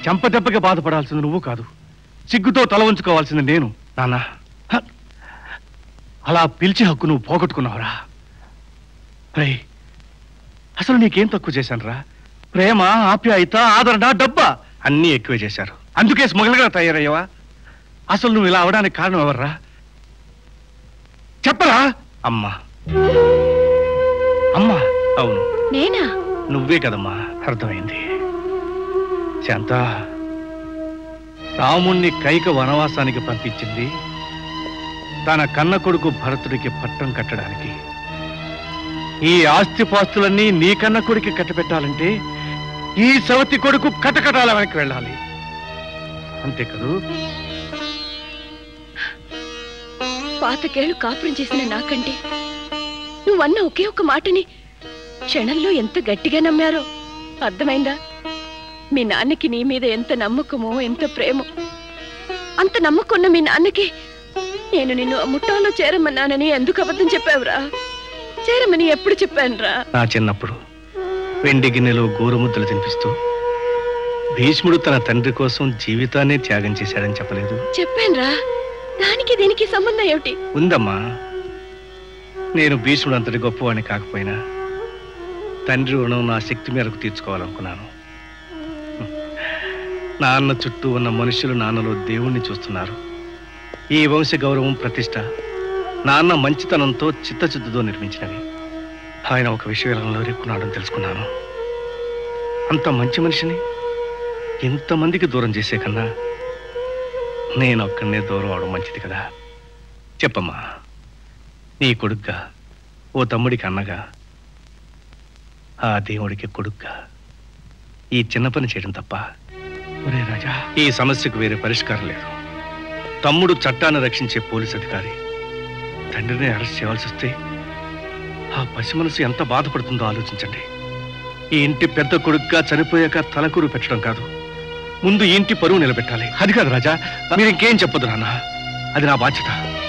చెంపదెబ్బకి బాధపడాల్సింది నువ్వు కాదు సిగ్గుతో తల ఉంచుకోవాల్సింది నేను నాన్న హ! అలా పిలిచి హక్కు నువ్వు పోగొట్టుకున్నావురా రే అసలు నీకేం తక్కువ చేశానురా ప్రేమ ఆప్యాయత ఆదరణ డబ్బా అన్నీ ఎక్కువే చేశారు అందుకే స్మగ్లర్గా తయారయ్యావా అసలు నువ్వు ఇలా అవడానికి కారణం ఎవర్రా చెప్పరా అమ్మా అమ్మా అవును నేనా నువ్వే కదమ్మా అర్థమైంది శాంత రాముణ్ణి కైక వనవాసానికి పంపించింది తన కన్న కొడుకు భరతుడికి పట్టం కట్టడానికి ఈ ఆస్తిపాస్తులన్నీ నీ కన్న కొడుకు కట్టబెట్టాలంటే ఈ సవతి కొడుకు కటకటాల వెనక్కి వెళ్ళాలి అంతే కదూ పాతకేళ్లు కాపురం చేసిన నాకంటే నువ్వన్న ఒకే ఒక మాటని క్షణంలో ఎంత గట్టిగా నమ్మారో అర్థమైందా మీ నాన్నకి నీ మీద ఎంత నమ్మకమో ఎంత ప్రేమో అంత నమ్మకున్న మీ నాన్నకి నేను నిన్ను ఆ ముఠాలో చేరమన్నానని ఎందుకు అబద్ధం చెప్పావురా చేరమని ఎప్పుడు చెప్పానురా నా చిన్నప్పుడు వెండి గిన్నెలో గోరుముద్దలు తినిపిస్తూ భీష్ముడు తన తండ్రి కోసం జీవితాన్నే త్యాగం చేశాడని చెప్పలేదు చెప్పానురా దానికి దీనికి సంబంధం ఏమిటి ఉందమ్మా నేను భీష్ముడు అంతటి గొప్పవాడిని కాకపోయినా తండ్రి రుణం నా శక్తి మేరకు తీర్చుకోవాలనుకున్నాను నాన్న చుట్టూ ఉన్న మనుషులు నాన్నలో దేవుణ్ణి చూస్తున్నారు ఈ వంశ గౌరవం ప్రతిష్ట నాన్న మంచితనంతో చిత్తశుద్ధితో నిర్మించినవి ఆయన ఒక విషయంలో రిక్కున్నాడని తెలుసుకున్నాను అంత మంచి మనిషిని ఇంతమందికి దూరం చేసే కన్నా నేను ఒక్కడనే దూరం అవడం మంచిది కదా చెప్పమ్మా నీ కొడుగ్గా ఓ తమ్ముడికి అన్నగా ఆ దేవుడికి కొడుగ్గా ఈ చిన్న పని చేయడం తప్ప ఒరే రాజా ఈ సమస్యకు వేరే పరిష్కారం లేదు తమ్ముడు చట్టాన్ని రక్షించే పోలీస్ అధికారి తండ్రిని అరెస్ట్ చేయాల్సి వస్తే ఆ పసి మనసు ఎంత బాధపడుతుందో ఆలోచించండి ఈ ఇంటి పెద్ద కొడుగ్గా చనిపోయాక తలకూరు పెట్టడం కాదు ముందు ఈ ఇంటి పరువు నిలబెట్టాలి అది కాదు రాజా మీరు ఇంకేం చెప్పదు నాన్న అది నా బాధ్యత